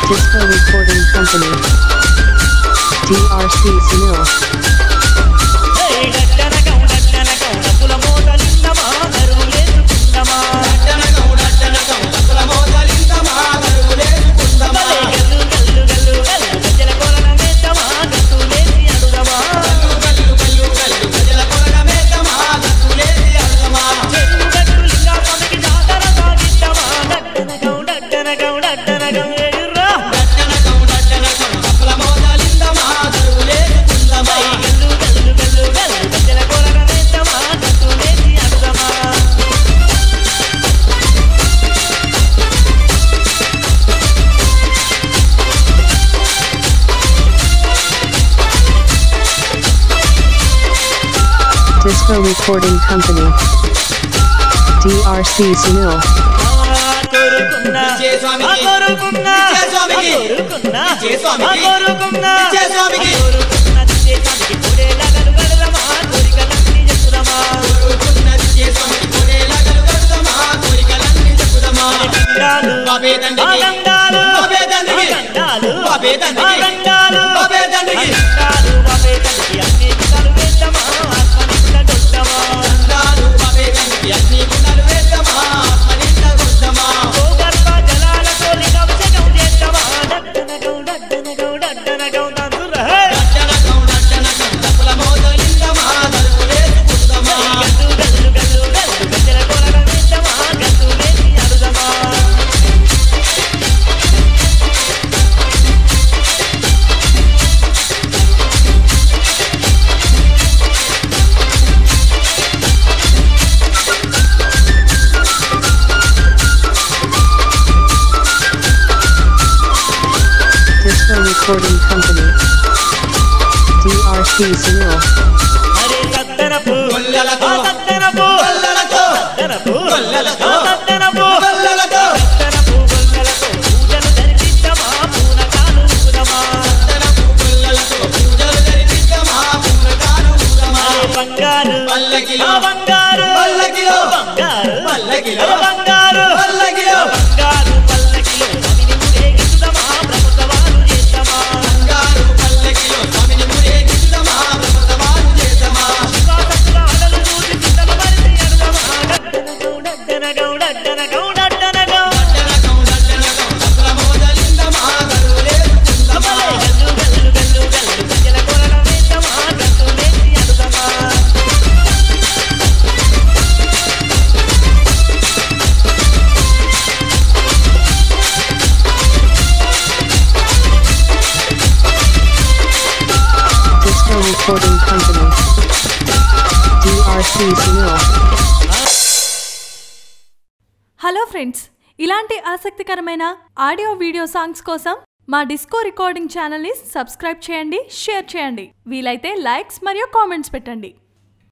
Disco Recording Company. DRC Sunil. గడ్డనకం గడ్డనకం డబ్బుల మోతలిందమా దరువులేసుకుందమా భలే గల్లు గల్లు గల్లు గల్లు గజ్జల కొలన మేద్దమా గట్టులేసి అడుగమా చెరువు గట్టు లింగా స్వామికి జాతర సాగిద్దమా గడ్డనకం గడ్డనకం గడ్డనకం ఏడుర్రా భలే గల్లు గల్లు గల్లు గల్లు గజ్జల కొలన మేద్దమా గట్టులేసి అడుగమా Disco Recording Company. DRC Sunil. కోరుకున్నా విజయ స్వామికి. ఆ కోరుకున్నా విజయ స్వామికి. ఆ కోరుకున్నా విజయ స్వామికి. ఆ కోరుకున్నా విజయ స్వామికి. ఆ కోరుకున్నా విజయ స్వామికి కోడేలాగలు గడదమా కోరికలన్నీ చెప్పుదమా గండాలు బాబే తండ్రికి. ఆ గండాలు బాబే తండ్రికి. ఆ గండాలు బాబే తండ్రికి. ఆ గండాలు బాబే తండ్రికి. ఆ గండాలు బాబే తండ్రికి అన్ని కులాలు వేద్దామా ఆత్మనిష్ట దొడ్డమా భూగర్భ జలాల తోలి కవచకం చేద్దామా డడ్డనగం డడ్డనగం డడ్డనగం నందురా హే గల్లు గల్లు గల్లు గల్లు గజ్జల కొలన వేద్దామా గట్టులేసి అడుగమా Disco Recording Company. DRC Sunil. అరే సత్తనపు గొల్లలతో. ఆ సత్తనపు గొల్లలతో. సత్తనపు గొల్లలతో. ఆ సత్తనపు గొల్లలతో. సత్తనపు గొల్లలతో పూజలు జరిపిద్దామా పూనకాలు ఊదమా అరే బంగారు పల్లకిలో. ఆ బంగారు పల్లకిలో. బంగారు పల్లకిలో. ఆ బంగారు పల్లకిలో. బంగారు పల్లకిలో స్వామిని ఊరేగిద్దామా ప్రభుత్వాలు చేద్దామా శివాసత్తుల ఆటలు చూసి చింతలు మరిచి అడుగమా డడ్డనగం డడ్డనగం డడ్డనగం డడ్డనగం భలే గల్లు గల్లు గల్లు గల్లు గజ్జల కొలన వేద్దామా గట్టులేసి అడుగమా Disco Recording Company. DRC Sunil. Hello friends ఇలాంటి ఆసక్తికరమైన ఆడియో వీడియో సాంగ్స్ కోసం మా డిస్కో రికార్డింగ్ ఛానల్ని సబ్స్క్రైబ్ చేయండి షేర్ చేయండి వీలైతే లైక్స్ మరియు కామెంట్స్ పెట్టండి